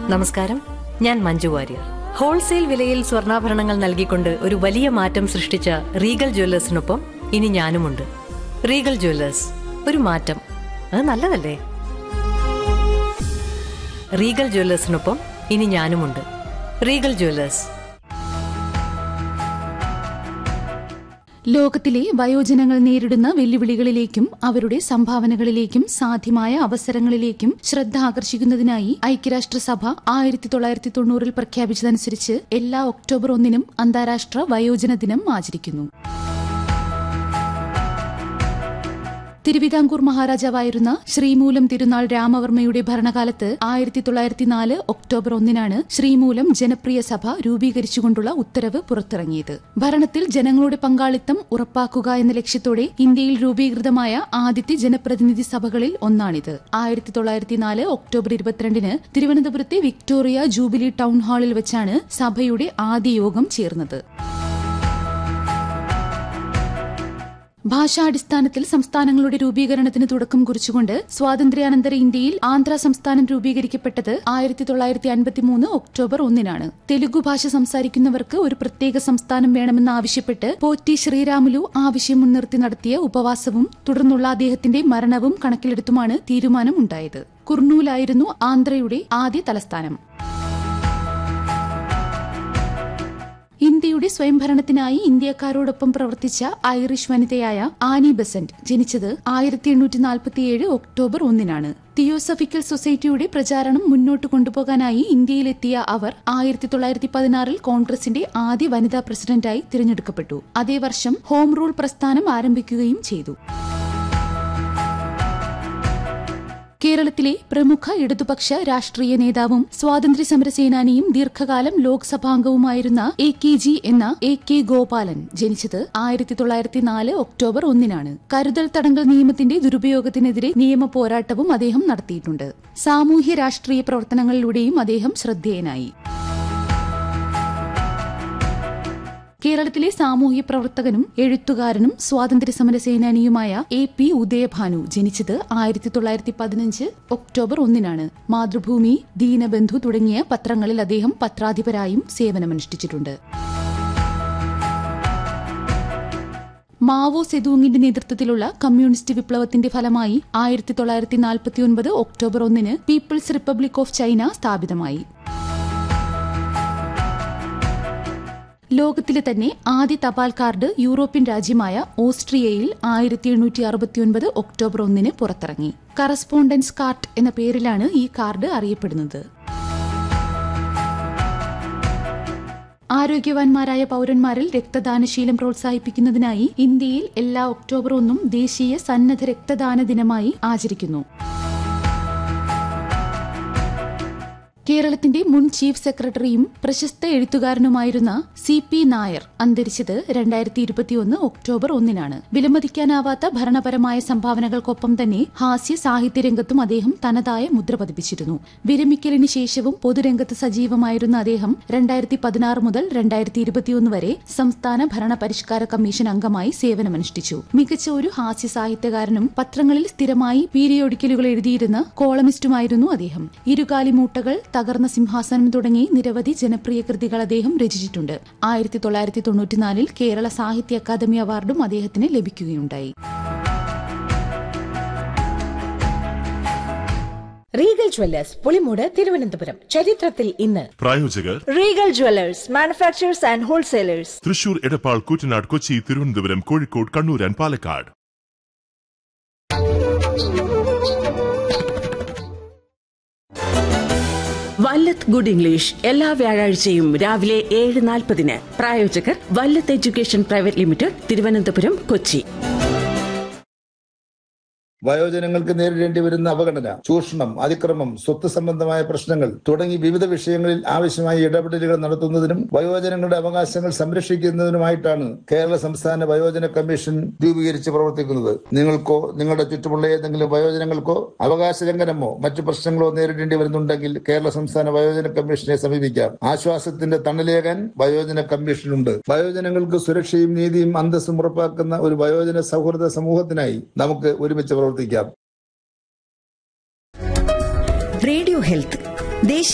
നമസ്കാരം ഞാൻ മഞ്ജു വാര്യർ ഹോൾസെയിൽ വിലയിൽ സ്വർണ്ണാഭരണങ്ങൾ നൽകിക്കൊണ്ട് ഒരു വലിയ മാറ്റം സൃഷ്ടിച്ച റീഗൽ ജ്വല്ലേഴ്സിനൊപ്പം ഇനി ഞാനുമുണ്ട് റീഗൽ ജ്വല്ലേഴ്സ് ഒരു മാറ്റം അത് നല്ലതല്ലേ റീഗൽ ജ്വല്ലേഴ്സിനൊപ്പം ഇനി ഞാനുമുണ്ട് റീഗൽ ജ്വല്ലേഴ്സ് ലോകത്തിലെ വയോജനങ്ങൾ നേരിടുന്ന വെല്ലുവിളികളിലേക്കും അവരുടെ സംഭാവനകളിലേക്കും സാധ്യമായ അവസരങ്ങളിലേക്കും ശ്രദ്ധ ആകർഷിക്കുന്നതിനായി ഐക്യരാഷ്ട്രസഭ ആയിരത്തി തൊള്ളായിരത്തി തൊണ്ണൂറിൽ പ്രഖ്യാപിച്ചതനുസരിച്ച് എല്ലാ ഒക്ടോബർ ഒന്നിനും അന്താരാഷ്ട്ര വയോജന ദിനം ആചരിക്കുന്നു തിരുവിതാംകൂർ മഹാരാജാവായിരുന്ന ശ്രീമൂലം തിരുനാൾ രാമവർമ്മയുടെ ഭരണകാലത്ത് ആയിരത്തി തൊള്ളായിരത്തി നാല് ഒക്ടോബർ ഒന്നിനാണ് ശ്രീമൂലം ജനപ്രിയ സഭ രൂപീകരിച്ചുകൊണ്ടുള്ള ഉത്തരവ് പുറത്തിറങ്ങിയത് ഭരണത്തിൽ ജനങ്ങളുടെ പങ്കാളിത്തം ഉറപ്പാക്കുക എന്ന ലക്ഷ്യത്തോടെ ഇന്ത്യയിൽ രൂപീകൃതമായ ആദ്യത്തെ ജനപ്രതിനിധി സഭകളിൽ ഒന്നാണിത് ആയിരത്തി തൊള്ളായിരത്തി നാല് ഒക്ടോബർ ഇരുപത്തിരണ്ടിന് തിരുവനന്തപുരത്തെ വിക്ടോറിയ ജൂബിലി ടൗൺ ഹാളിൽ വെച്ചാണ് സഭയുടെ ആദ്യ യോഗം ചേർന്നത് ഭാഷാടിസ്ഥാനത്തിൽ സംസ്ഥാനങ്ങളുടെ രൂപീകരണത്തിന് തുടക്കം കുറിച്ചുകൊണ്ട് സ്വാതന്ത്ര്യാനന്തര ഇന്ത്യയിൽ ആന്ധ്ര സംസ്ഥാനം രൂപീകരിക്കപ്പെട്ടത് ആയിരത്തി തൊള്ളായിരത്തി അൻപത്തിമൂന്ന് ഒക്ടോബർ ഒന്നിനാണ് തെലുഗു ഭാഷ സംസാരിക്കുന്നവർക്ക് ഒരു പ്രത്യേക സംസ്ഥാനം വേണമെന്ന് ആവശ്യപ്പെട്ട് പോറ്റി ശ്രീരാമുലു ആവശ്യം മുൻനിർത്തി നടത്തിയ ഉപവാസവും തുടർന്നുള്ള അദ്ദേഹത്തിന്റെ മരണവും കണക്കിലെടുത്തുമാണ് തീരുമാനമുണ്ടായത് കുർണൂലായിരുന്നു ആന്ധ്രയുടെ ആദ്യ തലസ്ഥാനം ഇന്ത്യയുടെ സ്വയംഭരണത്തിനായി ഇന്ത്യക്കാരോടൊപ്പം പ്രവർത്തിച്ച ഐറിഷ് വനിതയായ ആനി ബെസന്റ് ജനിച്ചത് ആയിരത്തി എണ്ണൂറ്റി നാൽപ്പത്തിയേഴ് ഒക്ടോബർ ഒന്നിനാണ് തിയോസഫിക്കൽ സൊസൈറ്റിയുടെ പ്രചാരണം മുന്നോട്ട് കൊണ്ടുപോകാനായി ഇന്ത്യയിലെത്തിയ അവർ ആയിരത്തി തൊള്ളായിരത്തി പതിനാറിൽ കോൺഗ്രസിന്റെ ആദ്യ വനിതാ പ്രസിഡന്റായി തിരഞ്ഞെടുക്കപ്പെട്ടു അതേ വർഷം ഹോം റൂൾ പ്രസ്ഥാനം ആരംഭിക്കുകയും ചെയ്തു കേരളത്തിലെ പ്രമുഖ ഇടതുപക്ഷ രാഷ്ട്രീയ നേതാവും സ്വാതന്ത്ര്യ സമര സേനാനിയും ദീർഘകാലം ലോക്സഭാംഗവുമായിരുന്ന എ കെ ജി എന്ന എ കെ ഗോപാലൻ ജനിച്ചത് ആയിരത്തി തൊള്ളായിരത്തി നാല് ഒക്ടോബർ ഒന്നിനാണ് കരുതൽ തടങ്കൽ നിയമത്തിന്റെ ദുരുപയോഗത്തിനെതിരെ നിയമ പോരാട്ടവും അദ്ദേഹം നടത്തിയിട്ടുണ്ട് സാമൂഹ്യ രാഷ്ട്രീയ പ്രവർത്തനങ്ങളിലൂടെയും അദ്ദേഹം ശ്രദ്ധേയനായി കേരളത്തിലെ സാമൂഹ്യ പ്രവർത്തകനും എഴുത്തുകാരനും സ്വാതന്ത്ര്യ സമര സേനാനിയുമായ എ പി ഉദയഭാനു ജനിച്ചത് ആയിരത്തി തൊള്ളായിരത്തി പതിനഞ്ച് ഒക്ടോബർ ഒന്നിനാണ് മാതൃഭൂമി ദീനബന്ധു തുടങ്ങിയ പത്രങ്ങളിൽ അദ്ദേഹം പത്രാധിപരായും സേവനമനുഷ്ഠിച്ചിട്ടുണ്ട് മാവോ സെതൂങ്ങിന്റെ നേതൃത്വത്തിലുള്ള കമ്മ്യൂണിസ്റ്റ് വിപ്ലവത്തിന്റെ ഫലമായി ആയിരത്തി തൊള്ളായിരത്തി നാൽപ്പത്തിയൊൻപത് ഒക്ടോബർ ഒന്നിന് പീപ്പിൾസ് റിപ്പബ്ലിക് ഓഫ് ചൈന സ്ഥാപിതമായി ലോകത്തിലെ തന്നെ ആദ്യ തപാൽ കാർഡ് യൂറോപ്യൻ രാജ്യമായ ഓസ്ട്രിയയിൽ ആയിരത്തി എണ്ണൂറ്റി അറുപത്തിയൊൻപത് ഒക്ടോബർ ഒന്നിന് പുറത്തിറങ്ങി കറസ്പോണ്ടൻസ് കാർഡ് എന്ന പേരിലാണ് ഈ കാർഡ് അറിയപ്പെടുന്നത് ആരോഗ്യവാന്മാരായ പൌരന്മാരിൽ രക്തദാനശീലം പ്രോത്സാഹിപ്പിക്കുന്നതിനായി ഇന്ത്യയിൽ എല്ലാ ഒക്ടോബർ ഒന്നും ദേശീയ സന്നദ്ധ രക്തദാന ദിനമായി ആചരിക്കുന്നു കേരളത്തിന്റെ മുൻ ചീഫ് സെക്രട്ടറിയും പ്രശസ്ത എഴുത്തുകാരനുമായിരുന്ന സി പി നായർ അന്തരിച്ചത് രണ്ടായിരത്തി ഇരുപത്തിയൊന്ന് ഒക്ടോബർ ഒന്നിനാണ് വിലമതിക്കാനാവാത്ത ഭരണപരമായ സംഭാവനകൾക്കൊപ്പം തന്നെ ഹാസ്യ സാഹിത്യ രംഗത്തും അദ്ദേഹം തനതായ മുദ്ര പതിപ്പിച്ചിരുന്നു വിരമിക്കലിന് ശേഷവും പൊതുരംഗത്ത് സജീവമായിരുന്ന അദ്ദേഹം രണ്ടായിരത്തി പതിനാറ് മുതൽ രണ്ടായിരത്തി ഇരുപത്തിയൊന്ന് വരെ സംസ്ഥാന ഭരണ പരിഷ്കാര കമ്മീഷൻ അംഗമായി സേവനമനുഷ്ഠിച്ചു മികച്ച ഒരു ഹാസ്യ സാഹിത്യകാരനും പത്രങ്ങളിൽ സ്ഥിരമായി പീരിയോഡിക്കലുകൾ എഴുതിയിരുന്ന കോളമിസ്റ്റുമായിരുന്നു അദ്ദേഹം ഇരുകാലിമൂട്ടകൾ തകർന്ന സിംഹാസനം തുടങ്ങി നിരവധി ജനപ്രിയ കൃതികൾ അദ്ദേഹം രചിച്ചിട്ടുണ്ട് ആയിരത്തി തൊള്ളായിരത്തി തൊണ്ണൂറ്റിനാലിൽ കേരള സാഹിത്യ അക്കാദമി അവാർഡും അദ്ദേഹത്തിന് ലഭിക്കുകയുണ്ടായി റീഗൽ ജ്വല്ലേഴ്സ് പുളിമൂട് തിരുവനന്തപുരം ചരിത്രത്തിൽ ഇന്ന് പ്രായോജകർ Regal Jewellers manufacturers and wholesalers Thrissur Edappal Koottanad Kochi Thiruvananthapuram Kozhikode Kannur and Palakkad Vallath good English എല്ലാ വ്യാഴാഴ്ചയും രാവിലെ ഏഴ് നാൽപ്പതിന് പ്രായോജകർ Vallath education private limited Thiruvananthapuram Kochi വയോജനങ്ങൾക്ക് നേരിടേണ്ടി വരുന്ന അവഗണന ചൂഷണം അതിക്രമം സ്വത്ത് സംബന്ധമായ പ്രശ്നങ്ങൾ തുടങ്ങി വിവിധ വിഷയങ്ങളിൽ ആവശ്യമായ ഇടപെടലുകൾ നടത്തുന്നതിനും വയോജനങ്ങളുടെ അവകാശങ്ങൾ സംരക്ഷിക്കുന്നതിനുമായിട്ടാണ് കേരള സംസ്ഥാന വയോജന കമ്മീഷൻ രൂപീകരിച്ച് പ്രവർത്തിക്കുന്നത് നിങ്ങൾക്കോ നിങ്ങളുടെ ചുറ്റുമുള്ള ഏതെങ്കിലും വയോജനങ്ങൾക്കോ അവകാശ ലംഘനമോ മറ്റു പ്രശ്നങ്ങളോ നേരിടേണ്ടി വരുന്നുണ്ടെങ്കിൽ കേരള സംസ്ഥാന വയോജന കമ്മീഷനെ സമീപിക്കാം ആശ്വാസത്തിന്റെ തണലേകാൻ വയോജന കമ്മീഷനുണ്ട് വയോജനങ്ങൾക്ക് സുരക്ഷയും നീതിയും അന്തസ്സും ഉറപ്പാക്കുന്ന ഒരു വയോജന സൗഹൃദ സമൂഹത്തിനായി നമുക്ക് ഒരുമിച്ച് പ്രവർത്തിക്കാം റേഡിയോ ഹെൽത്ത് ദേശീയ